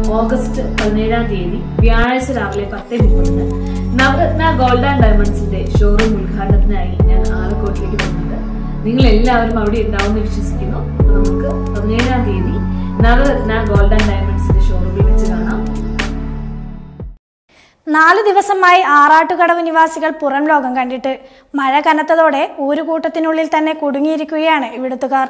August പതിനേഴാം തീയതി വ്യാഴാഴ്ച രാവിലെ പത്തേ മുപ്പതിന് നവരത്ന ഗോൾഡ് ആൻഡ് ഡയമണ്ട്സിന്റെ ഷോറൂം ഉദ്ഘാടനത്തിനായി ഞാൻ ആലക്കോട്ടിലേക്ക് വരുന്നുണ്ട് നിങ്ങൾ എല്ലാവരും അവിടെ ഉണ്ടാവുമെന്ന് വിശ്വസിക്കുന്നു അപ്പൊ നമുക്ക് പതിനേഴാം തീയതി നവരത്ന ഗോൾഡ് ആൻഡ് ഡയമണ്ട്സിന്റെ ഷോറൂമിൽ വെച്ച് കാണാം നാല് ദിവസമായി ആറാട്ടുകടവ് നിവാസികൾ പുറം ലോകം കണ്ടിട്ട് മഴ കനത്തതോടെ ഊരുകൂട്ടത്തിനുള്ളിൽ തന്നെ കുടുങ്ങിയിരിക്കുകയാണ് ഇവിടുത്തുകാർ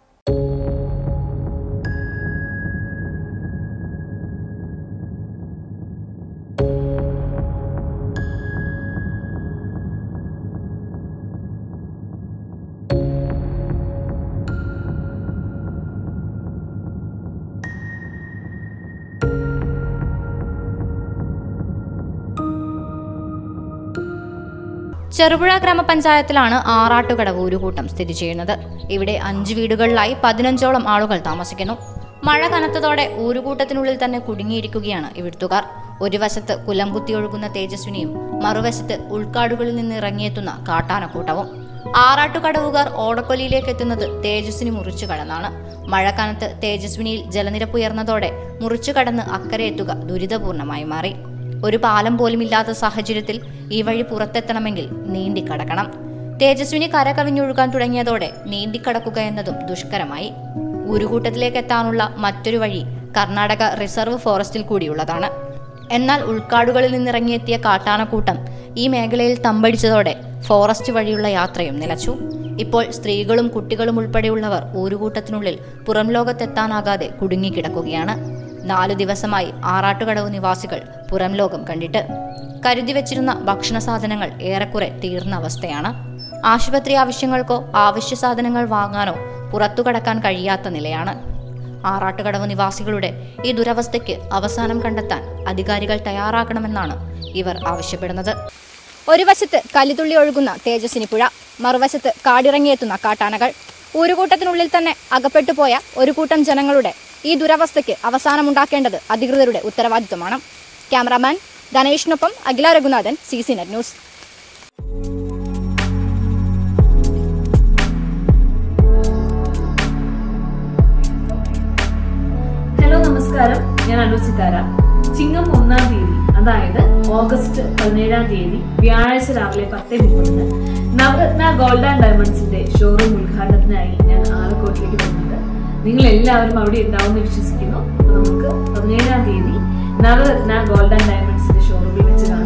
ചെറുപുഴ ഗ്രാമപഞ്ചായത്തിലാണ് ആറാട്ടുകടവ് ഊരുകൂട്ടം സ്ഥിതി ചെയ്യുന്നത് ഇവിടെ അഞ്ച് വീടുകളിലായി പതിനഞ്ചോളം ആളുകൾ താമസിക്കുന്നു മഴ കനത്തതോടെ ഊരുകൂട്ടത്തിനുള്ളിൽ തന്നെ കുടുങ്ങിയിരിക്കുകയാണ് ഇവിടുത്തുകാർ ഒരു വശത്ത് കുലം കുത്തിയൊഴുകുന്ന തേജസ്വിനിയും മറുവശത്ത് ഉൾക്കാടുകളിൽ നിന്ന് ഇറങ്ങിയെത്തുന്ന കാട്ടാനക്കൂട്ടവും ആറാട്ടുകടവുകാർ ഓടക്കൊല്ലിയിലേക്ക് എത്തുന്നത് തേജസ്വിനി മുറിച്ചു കടന്നാണ് മഴ കനത്ത് തേജസ്വിനിയിൽ ജലനിരപ്പ് ഉയർന്നതോടെ മുറിച്ചു കടന്ന് അക്കരെ എത്തുക ദുരിതപൂർണമായി മാറി ഒരു പാലം പോലും ഇല്ലാത്ത സാഹചര്യത്തിൽ ഈ വഴി പുറത്തെത്തണമെങ്കിൽ നീന്തിക്കടക്കണം തേജസ്വിനി കര കവിഞ്ഞൊഴുകാൻ തുടങ്ങിയതോടെ നീന്തിക്കടക്കുക എന്നതും ദുഷ്കരമായി ഉരുകൂട്ടത്തിലേക്ക് എത്താനുള്ള മറ്റൊരു വഴി കർണാടക റിസർവ് ഫോറസ്റ്റിൽ കൂടിയുള്ളതാണ് എന്നാൽ ഉൾക്കാടുകളിൽ നിന്നിറങ്ങിയെത്തിയ കാട്ടാനക്കൂട്ടം ഈ മേഖലയിൽ തമ്പടിച്ചതോടെ ഫോറസ്റ്റ് വഴിയുള്ള യാത്രയും നിലച്ചു ഇപ്പോൾ സ്ത്രീകളും കുട്ടികളും ഉൾപ്പെടെയുള്ളവർ ഊരുകൂട്ടത്തിനുള്ളിൽ പുറം ലോകത്തെത്താനാകാതെ കുടുങ്ങിക്കിടക്കുകയാണ് നാലു ദിവസമായി ആറാട്ടുകടവ് നിവാസികൾ പുറം ലോകം കണ്ടിട്ട് കരുതി വെച്ചിരുന്ന ഭക്ഷണ സാധനങ്ങൾ ഏറെക്കുറെ തീർന്ന അവസ്ഥയാണ് ആശുപത്രി ആവശ്യങ്ങൾക്കോ ആവശ്യ സാധനങ്ങൾ വാങ്ങാനോ പുറത്തു കടക്കാൻ കഴിയാത്ത നിലയാണ് ആറാട്ടുകടവ് നിവാസികളുടെ ഈ ദുരവസ്ഥയ്ക്ക് അവസാനം കണ്ടെത്താൻ അധികാരികൾ തയ്യാറാക്കണമെന്നാണ് ഇവർ ആവശ്യപ്പെടുന്നത് ഒരു വശത്ത് കലിതുള്ളി ഒഴുകുന്ന തേജസ്വിനി പുഴ മറുവശത്ത് കാടിറങ്ങിയെത്തുന്ന കാട്ടാനകൾ ഊരുകൂട്ടത്തിനുള്ളിൽ തന്നെ അകപ്പെട്ടു പോയ ഒരു കൂട്ടം ജനങ്ങളുടെ ഈ ദുരവസ്ഥയ്ക്ക് അവസാനമുണ്ടാക്കേണ്ടത് അധികൃതരുടെ ഉത്തരവാദിത്വമാണ് ക്യാമറാമാൻ ഗണേഷിനൊപ്പം Akhila Raghunathan C C net news hello നമസ്കാരം ഞാൻ അനു സിതാര ചിങ്ങം ഒന്നാം തീയതി അതായത് ഓഗസ്റ്റ് പതിനേഴാം തീയതി വ്യാഴാഴ്ച രാവിലെ പത്തേ മുപ്പതിന് നവരത്ന ഗോൾഡ് ആൻഡ് ഡയമണ്ട്സിന്റെ ഷോറൂം ഉദ്ഘാടനത്തിനായി ഞാൻ ആലക്കോട്ടിലേക്ക് വരുന്നുണ്ട് നിങ്ങൾ എല്ലാവരും അവിടെ ഉണ്ടാവുമെന്ന് വിശ്വസിക്കുന്നു അപ്പൊ നമുക്ക് പതിനേഴാം തീയതി നവരത്ന ഗോൾഡ് ആൻഡ് ഡയമണ്ട്സിന്റെ ഷോറൂമിൽ വെച്ച് കാണാം